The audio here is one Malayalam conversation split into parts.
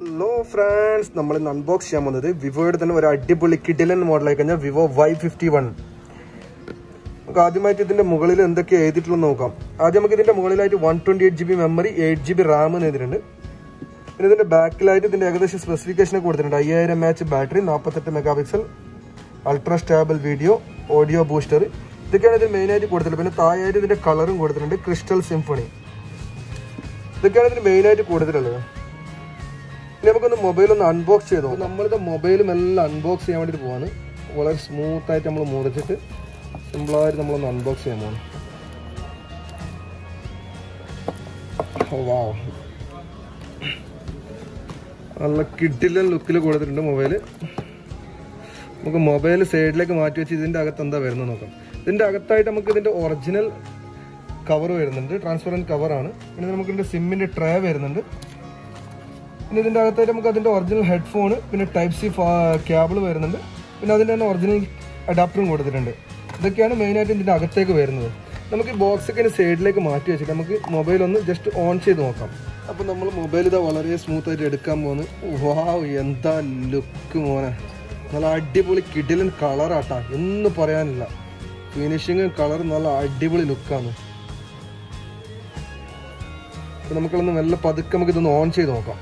ഹലോ ഫ്രണ്ട്സ് നമ്മൾ ഇന്ന് അൺബോക്സ് ചെയ്യാൻ പോകുന്നത് വിവോയുടെ തന്നെ ഒരു അടിപൊളി കിഡിലൻ മോഡലായി കഴിഞ്ഞാൽ വിവോ വൈ ഫിഫ്റ്റി വൺ നമുക്ക് ആദ്യമായിട്ട് ഇതിന്റെ മുകളിൽ എന്തൊക്കെ എഴുതിയിട്ടുള്ളത് നോക്കാം ആദ്യം നമുക്ക് ഇതിന്റെ മുകളിലായിട്ട് one twenty eight G B memory eight G B RAM എന്ന് എഴുതിയിട്ടുണ്ട് പിന്നെ ഇതിന്റെ ബാക്കിലായിട്ട് ഇതിന്റെ ഏകദേശം സ്പെസിഫിക്കേഷൻ കൊടുത്തിട്ടുണ്ട് അയ്യായിരം എം എച്ച് ബാറ്ററി നാൽപ്പത്തെട്ട് mega pixel ultra stable video audio booster ഇതൊക്കെയാണ് ഇതിൽ മെയിനായിട്ട് കൊടുത്തിട്ടുള്ളത് പിന്നെ താഴെയായിട്ട് ഇതിന്റെ കളറും കൊടുത്തിട്ടുണ്ട് ക്രിസ്റ്റൽ സിംഫണി ഇതൊക്കെയാണ് ഇതിന് മെയിനായിട്ട് കൊടുത്തിട്ടുള്ളത് ഇനി നമുക്കൊന്ന് മൊബൈൽ ഒന്ന് അൺബോക്സ് ചെയ്തോ നമ്മളിത് മൊബൈലും എല്ലാം അൺബോക്സ് ചെയ്യാൻ വേണ്ടിയിട്ട് പോവാണ് വളരെ സ്മൂത്ത് ആയിട്ട് നമ്മൾ മുറിച്ചിട്ട് സിമ്പിളായിട്ട് നമ്മളൊന്ന് അൺബോക്സ് ചെയ്യാൻ പോകണം വാ നല്ല കിഡിലൻ ലുക്കിൽ കൊടുത്തിട്ടുണ്ട് മൊബൈൽ നമുക്ക് മൊബൈൽ സൈഡിലേക്ക് മാറ്റി വെച്ച് ഇതിൻ്റെ അകത്ത് എന്താ വരുന്നത് നോക്കാം ഇതിൻ്റെ അകത്തായിട്ട് നമുക്ക് ഇതിൻ്റെ ഒറിജിനൽ കവർ വരുന്നുണ്ട് ട്രാൻസ്പെറൻറ്റ് കവറാണ് പിന്നെ നമുക്ക് ഇതിൻ്റെ സിമ്മിൻ്റെ ട്രേ വരുന്നുണ്ട് പിന്നെ ഇതിൻ്റെ അകത്തായിട്ട് നമുക്ക് അതിൻ്റെ ഒറിജിനൽ ഹെഡ്ഫോൺ പിന്നെ ടൈപ്പ് സി കേബിൾ വരുന്നുണ്ട് പിന്നെ അതിൻ്റെ തന്നെ ഒറിജിനൽ അഡാപ്റ്ററും കൊടുത്തിട്ടുണ്ട് ഇതൊക്കെയാണ് മെയിനായിട്ട് ഇതിൻ്റെ അകത്തേക്ക് വരുന്നത് നമുക്ക് ഈ ബോക്സൊക്കെ സൈഡിലേക്ക് മാറ്റി വെച്ചിട്ട് നമുക്ക് മൊബൈൽ ഒന്ന് ജസ്റ്റ് ഓൺ ചെയ്ത് നോക്കാം അപ്പോൾ നമ്മൾ മൊബൈൽ ഇതാ വളരെ സ്മൂത്ത് ആയിട്ട് എടുക്കാൻ പോകുന്നു വാവ് എന്താ ലുക്ക് മോനെ നല്ല അടിപൊളി കിടിലൻ കളറാട്ടാ എന്ന് പറയാനില്ല ഫിനിഷിങ് കളർ നല്ല അടിപൊളി ലുക്കാണ് അപ്പോൾ നമുക്കൊന്ന് മെല്ലെ പതുക്കെ നമുക്ക് ഇതൊന്ന് ഓൺ ചെയ്ത് നോക്കാം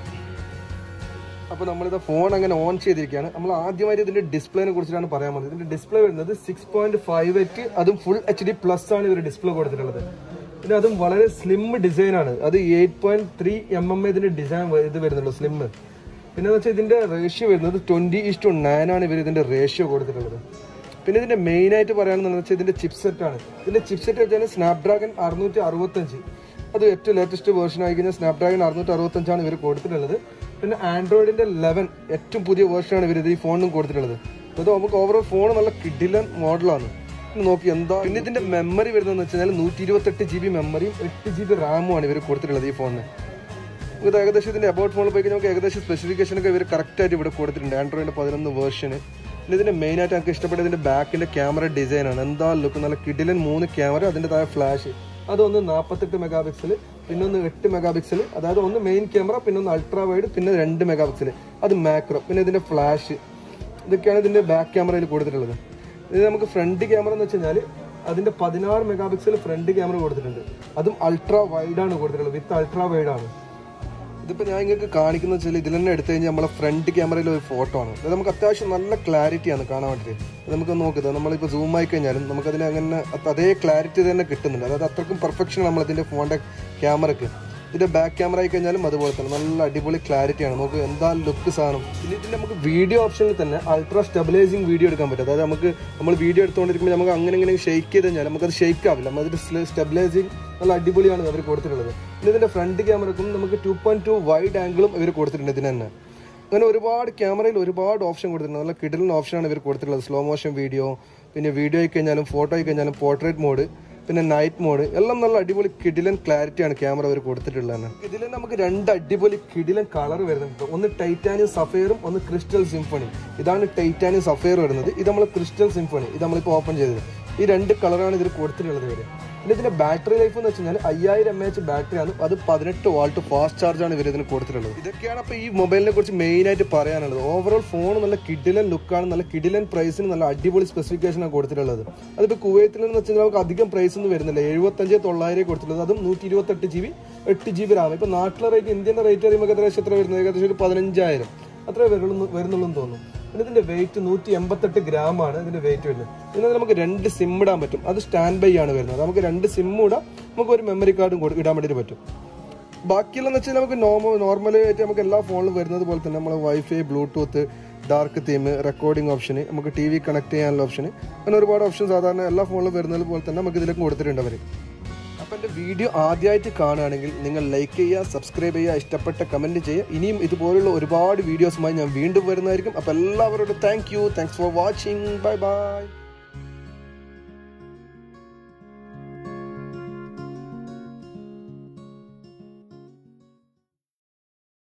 അപ്പോൾ നമ്മളിത് ഫോൺ അങ്ങനെ ഓൺ ചെയ്തിരിക്കുകയാണ് നമ്മൾ ആദ്യമായിട്ട് ഇതിന്റെ ഡിസ്പ്ലേനെ കുറിച്ചിട്ടാണ് പറയാൻ പോകുന്നത് ഇതിന്റെ ഡിസ്പ്ലേ വരുന്നത് സിക്സ് പോയിന്റ് ഫൈവ് എയ്റ്റ് അതും ഫുൾ എച്ച് ഡി പ്ലസ് ആണ് ഇവർ ഡിസ്പ്ലേ കൊടുത്തിട്ടുള്ളത് പിന്നെ അതും വളരെ സ്ലിം ഡിസൈൻ ആണ് അത് eight point three M M ഇതിന്റെ ഡിസൈൻ ഇത് വരുന്നുള്ളൂ സ്ലിം പിന്നെ വെച്ചാൽ ഇതിന്റെ റേഷ്യോ വരുന്നത് ട്വന്റി ഇസ്റ്റു നയൻ ആണ് ഇവർ ഇതിന്റെ റേഷ്യോ കൊടുത്തിട്ടുള്ളത് പിന്നെ ഇതിന്റെ മെയിൻ ആയിട്ട് പറയാണെന്ന് വെച്ചാൽ ഇതിന്റെ ചിപ്സെറ്റ് ആണ് ഇതിന്റെ ചിപ്സെറ്റ് വെച്ചാൽ സ്നാപ്ഡ്രാഗൺ അറുന്നൂറ്റി അറുപത്തഞ്ച് അത് ഏറ്റവും ലേറ്റസ്റ്റ് വേർഷൻ ആയി കഴിഞ്ഞാൽ സ്നാപ്ഡ്രാഗൺ അറുന്നൂറ്റി അറുപത്തഞ്ചാണ് ഇവർ കൊടുത്തിട്ടുള്ളത് പിന്നെ ആൻഡ്രോയിഡിന്റെ ലെവൻ ഏറ്റവും പുതിയ വേർഷനാണ് ഇവർ ഇത് ഈ ഫോണിനും കൊടുത്തിട്ടുള്ളത് അത് നമുക്ക് ഓവറോൾ ഫോൺ നല്ല കിഡിലൻ മോഡലാണ് നോക്കി എന്താ പിന്നെ ഇതിന്റെ മെമ്മറി വരുന്നതെന്ന് വെച്ചാൽ നൂറ്റി ഇരുപത്തെട്ട് ജി ബി മെമ്മറിയും എട്ട് ജി ബി റാമും ആണ് ഇവർ കൊടുത്തിട്ടുള്ളത് ഈ ഫോണിന് ഇത് ഏകദേശം ഇതിന്റെ അബൌട്ട് ഫോണിൽ പോയി കഴിഞ്ഞാൽ നമുക്ക് ഏകദേശം സ്പെസിഫിക്കേഷൻ ഒക്കെ ഇവർ കറക്റ്റ് ആയിട്ട് ഇവിടെ കൊടുത്തിട്ടുണ്ട് ആൻഡ്രോയിഡിന്റെ പതിനൊന്ന് വേർഷന് പിന്നെ ഇതിന്റെ മെയിൻ ആയിട്ട് നമുക്ക് ഇഷ്ടപ്പെട്ട ഇതിന്റെ ബാക്കിന്റെ ക്യാമറ ഡിസൈൻ ആണ് എന്താ ലുക്ക് നല്ല കിഡിലൻ മൂന്ന് ക്യാമറ അതിന്റെ താഴെ ഫ്ലാഷ് അതൊന്ന് നാൽപ്പത്തെട്ട് മെഗാ പിക്സൽ പിന്നെ ഒന്ന് എട്ട് മെഗാ പിക്സൽ അതായത് ഒന്ന് മെയിൻ ക്യാമറ പിന്നെ ഒന്ന് അൾട്രാ വൈഡ് പിന്നെ രണ്ട് മെഗാ പിക്സൽ അത് മാക്രോ പിന്നെ ഇതിന്റെ ഫ്ലാഷ് ഇതൊക്കെയാണ് ഇതിന്റെ ബാക്ക് ക്യാമറയിൽ കൊടുത്തിട്ടുള്ളത് ഇത് നമുക്ക് ഫ്രണ്ട് ക്യാമറ എന്ന് വെച്ച് കഴിഞ്ഞാൽ അതിന്റെ പതിനാറ് മെഗാ പിക്സൽ ഫ്രണ്ട് ക്യാമറ കൊടുത്തിട്ടുണ്ട് അതും അൾട്രാ വൈഡ് ആണ് കൊടുത്തിട്ടുള്ളത് വിത്ത് അൾട്രാ വൈഡ് ആണ് ഇതിപ്പോൾ ഞാൻ നിങ്ങൾക്ക് കാണിക്കുന്ന വെച്ചാൽ ഇതിൽ തന്നെ എടുത്തു കഴിഞ്ഞാൽ നമ്മളെ ഫ്രണ്ട് ക്യാമറയിൽ ഒരു ഫോട്ടോ ആണ് അത് നമുക്ക് അത്യാവശ്യം നല്ല ക്ലാരിറ്റിയാണ് കാണാൻ വേണ്ടിയിട്ട് അത് നമുക്ക് നോക്കുന്നത് നമ്മളിപ്പോൾ സൂം ആയി കഴിഞ്ഞാലും നമുക്കതിന് അങ്ങനെ അതേ ക്ലാരിറ്റി തന്നെ കിട്ടുന്നുണ്ട് അതായത് അത്രക്കും പെർഫെക്ഷൻ നമ്മൾ ഇതിൻ്റെ ഫോണിൻ്റെ ക്യാമറയ്ക്ക് ഇതിന്റെ ബാക്ക് ക്യാമറ ആയി കഴിഞ്ഞാലും അതുപോലെ തന്നെ നല്ല അടിപൊളി ക്ലാരിറ്റിയാണ് നമുക്ക് എന്താ ലുക്ക് സാധനം പിന്നെ ഇതിന്റെ നമുക്ക് വീഡിയോ ഓപ്ഷനിൽ തന്നെ അൾട്രാ സ്റ്റെബിലൈസിങ് വീഡിയോ എടുക്കാൻ പറ്റും അതായത് നമുക്ക് നമ്മൾ വീഡിയോ എടുത്തുകൊണ്ടിരിക്കുമ്പോൾ നമുക്ക് അങ്ങനെ ഇങ്ങനെ ഷെയ്ക്ക് ചെയ്ത് കഴിഞ്ഞാൽ നമുക്കത് ഷെയ്ക്ക് ആവില്ല നമ്മൾ സ്റ്റെബിലൈസിങ് നല്ല അടിപൊളിയാണ് അവർ കൊടുത്തിട്ടുള്ളത് പിന്നെ ഇതിന്റെ ഫ്രണ്ട് ക്യാമറക്കും നമുക്ക് ടു പോയിന്റ് ടു വൈഡ് ആംഗിളും ഇവർ കൊടുത്തിട്ടുണ്ട് ഇതിന് തന്നെ അങ്ങനെ ഒരുപാട് ക്യാമറയിൽ ഒരുപാട് ഓപ്ഷൻ കൊടുത്തിട്ടുണ്ട് നല്ല കിടലിന് ഓപ്ഷനാണ് ഇവർ കൊടുത്തിട്ടുള്ളത് സ്ലോ മോഷൻ വീഡിയോ പിന്നെ വീഡിയോ ആയി കഴിഞ്ഞാലും ഫോട്ടോ ആയി കഴിഞ്ഞാലും പോർട്രേറ്റ് മോഡ് പിന്നെ നൈറ്റ് മോഡ് എല്ലാം നല്ല അടിപൊളി കിഡിലൻ ക്ലാരിറ്റിയാണ് ക്യാമറ അവർ കൊടുത്തിട്ടുള്ളത് ഇതിൽ നമുക്ക് രണ്ട് അടിപൊളി കിഡിലൻ കളർ വരുന്നുണ്ട് ഒന്ന് ടൈറ്റാനിയം സഫയറും ഒന്ന് ക്രിസ്റ്റൽ സിംഫണി ഇതാണ് ടൈറ്റാനിയം സഫയർ വരുന്നത് ഇത് നമ്മൾ ക്രിസ്റ്റൽ സിംഫണി ഇത് നമ്മളിപ്പോൾ ഓപ്പൺ ചെയ്തത് ഈ രണ്ട് കളറാണ് ഇതിൽ കൊടുത്തിട്ടുള്ളത് ഇവര് പിന്നെ ഇതിന്റെ ബാറ്ററി ലൈഫ് എന്ന് വെച്ച് കഴിഞ്ഞാൽ അയ്യായിരം എം എച്ച് ബാറ്ററിയാണ് അത് പതിനെട്ട് വാൾട്ട് ഫാസ്റ്റ് ചാർജ് ആണ് ഇവർ ഇതിന് കൊടുത്തിട്ടുള്ളത് ഇതൊക്കെയാണ് അപ്പോൾ ഈ മൊബൈലിനെ കുറിച്ച് മെയിൻ ആയിട്ട് പറയാനുള്ളത് ഓവറോൾ ഫോൺ നല്ല കിഡിലൻ ലുക്കാണ് നല്ല കിഡിലൻ പ്രൈസിന് നല്ല അടിപൊളി സ്പെസിഫിക്കേഷൻ ആണ് കൊടുത്തിട്ടുള്ളത് അതിപ്പോൾ കുവൈത്തിൽ എന്ന് വെച്ചാൽ നമുക്ക് അധികം പ്രൈസ് ഒന്നും വരുന്നില്ല എഴുപത്തഞ്ച് തൊള്ളായിരം കൊടുത്തിട്ടുള്ളത് അതും നൂറ്റി ഇരുപത്തെട്ട് ജി ബി എട്ട് ജി ബി റാം ഇപ്പോൾ നാട്ടിലെ റേറ്റ് ഇന്ത്യൻ്റെ റേറ്റ് പറയുമ്പോൾ ഏകദേശം എത്ര വരുന്നത് ഏകദേശം ഒരു പതിനഞ്ചായിരം അത്രേ വരുള്ളൂ വരുന്നുള്ളൂ എന്ന് തോന്നുന്നു പിന്നെ ഇതിന്റെ വെയിറ്റ് നൂറ്റി എൺപത്തെട്ട് ഗ്രാം ആണ് ഇതിന്റെ വെയിറ്റ് വരുന്നത് ഇതിനകത്ത് നമുക്ക് രണ്ട് സിം ഇടാൻ പറ്റും അത് സ്റ്റാൻഡ് ബൈ ആണ് വരുന്നത് നമുക്ക് രണ്ട് സിം ഇടാം നമുക്ക് ഒരു മെമ്മറി കാർഡും ഇടാൻ വേണ്ടിയിട്ട് പറ്റും ബാക്കിയുള്ളതെന്ന് വെച്ചാൽ നമുക്ക് നോർമൽ നോർമലി ആയിട്ട് നമുക്ക് എല്ലാ ഫോണിലും വരുന്നത് പോലെ തന്നെ നമ്മൾ wifi bluetooth dark theme recording ഓപ്ഷന് നമുക്ക് ടി വി കണക്ട് ചെയ്യാനുള്ള ഓപ്ഷന് അങ്ങനെ ഒരുപാട് ഓപ്ഷൻ സാധാരണ എല്ലാ ഫോണിലും വരുന്നത് പോലെ തന്നെ നമുക്ക് ഇതിലേക്ക് കൊടുത്തിട്ടുണ്ട് അവർ അപ്പം എൻ്റെ വീഡിയോ ആദ്യമായിട്ട് കാണുകയാണെങ്കിൽ നിങ്ങൾ ലൈക്ക് ചെയ്യുക സബ്സ്ക്രൈബ് ചെയ്യുക ഇഷ്ടപ്പെട്ട കമൻറ്റ് ചെയ്യുക ഇനിയും ഇതുപോലുള്ള ഒരുപാട് വീഡിയോസുമായി ഞാൻ വീണ്ടും വരുന്നതായിരിക്കും അപ്പോൾ എല്ലാവരോടും thank you thanks for watching bye by